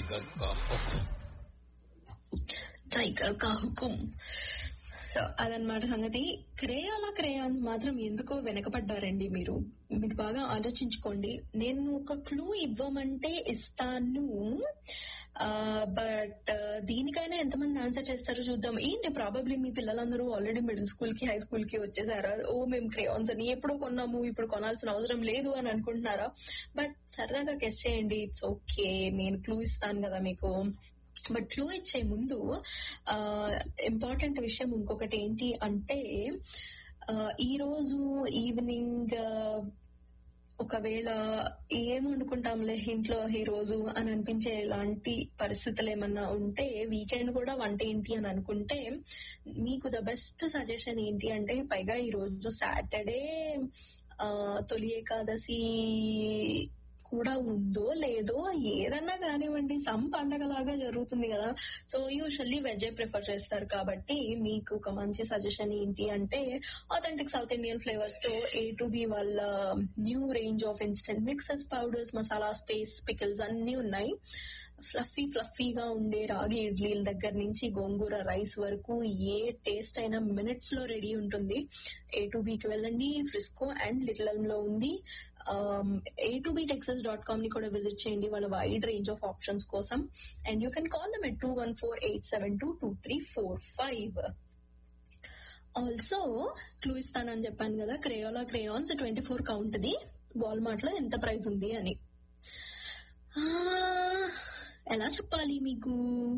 tiger का हुक्म tiger కా హుకుం సో అదనమాట సంగతి క్రేయాల క్రేయాన్స్ మాత్రం ఎందుకో వెనకపడ్డారండి మీరు మీరు బాగా ఆలోచించుకోండి నేను ఒక క్లూ ఇవ్వమంటే ఇస్తాను బట్ దీనికైనా ఎంతమంది ఆన్సర్ చేస్తారో చూద్దాం ఏంటి ప్రాబబ్లీ మీ పిల్లలందరూ ఆల్రెడీ మిడిల్ స్కూల్ కి హై స్కూల్ కి వచ్చేసారా ఓ మేము క్రేయాన్స్ అని ఎప్పుడో కొన్నాము ఇప్పుడు కొనాల్సిన అవసరం లేదు అని అనుకుంటున్నారా బట్ సరదాగా గెస్ట్ చేయండి ఇట్స్ ఓకే నేను క్లూ ఇస్తాను కదా మీకు బట్ క్లూ ఇచ్చే ముందు ఇంపార్టెంట్ విషయం ఇంకొకటి ఏంటి అంటే ఆ, ఈ రోజు ఈవినింగ్ ఒకవేళ ఏం వండుకుంటాంలే ఇంట్లో ఈ రోజు అని అనిపించే ఇలాంటి పరిస్థితులు ఏమన్నా ఉంటే వీకెండ్ కూడా వంట ఏంటి అని అనుకుంటే మీకు ద బెస్ట్ సజెషన్ ఏంటి అంటే పైగా ఈ రోజు సాటర్డే తొలి ఏకాదశి కూడా ఉందో లేదో ఏదన్నా కానివ్వండి సమ్ పండగలాగా జరుగుతుంది కదా సో యూజువల్లీ వెజ్ ప్రిఫర్ చేస్తారు కాబట్టి మీకు ఒక మంచి సజెషన్ ఏంటి అంటే ఆథెంటిక్ సౌత్ ఇండియన్ ఫ్లేవర్స్ తో ఏ టు బి వాళ్ళ new range of instant mixes powders masala spices pickles అన్ని ఉన్నాయి ఫ్లఫీ ఫ్లఫీగా ఉండే రాగి ఇడ్లీల దగ్గర నుంచి గోంగూర రైస్ వరకు ఏ టేస్ట్ అయినా మినిట్స్ లో రెడీ ఉంటుంది ఏ టు బికి వెళ్ళండి ఫ్రిస్కో అండ్ లిటిల్ లో ఉంది A to B Texas dot com ని కూడా విజిట్ చేయండి వాళ్ళ వైడ్ రేంజ్ ఆఫ్ ఆప్షన్స్ కోసం and you can call them at two one four eight seven two two three four five also clue ఇస్తానని చెప్పాను కదా క్రేయోలా క్రేయాన్స్ ట్వంటీ ఫోర్ కౌంట్ది Walmart లో ఎంత ప్రైస్ ఉంది అని ఆ, ఎలా చెప్పాలి మీకు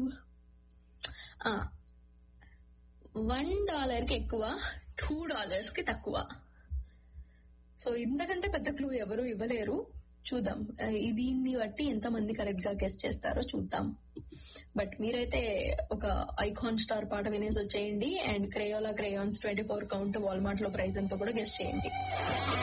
వన్ డాలర్ కి ఎక్కువ టూ డాలర్స్ కి తక్కువ సో ఇంతకంటే పెద్ద క్లూ ఎవరు ఇవ్వలేరు చూద్దాం ఆ, ఈ దీన్ని బట్టి ఎంత మంది కరెక్ట్ గా గెస్ట్ చేస్తారో చూద్దాం బట్ మీరైతే ఒక ఐకాన్ స్టార్ పాట వినేసి వచ్చేయండి and Crayola crayons twenty four count Walmart లో ప్రైస్ ఎంతో కూడా గెస్ట్ చేయండి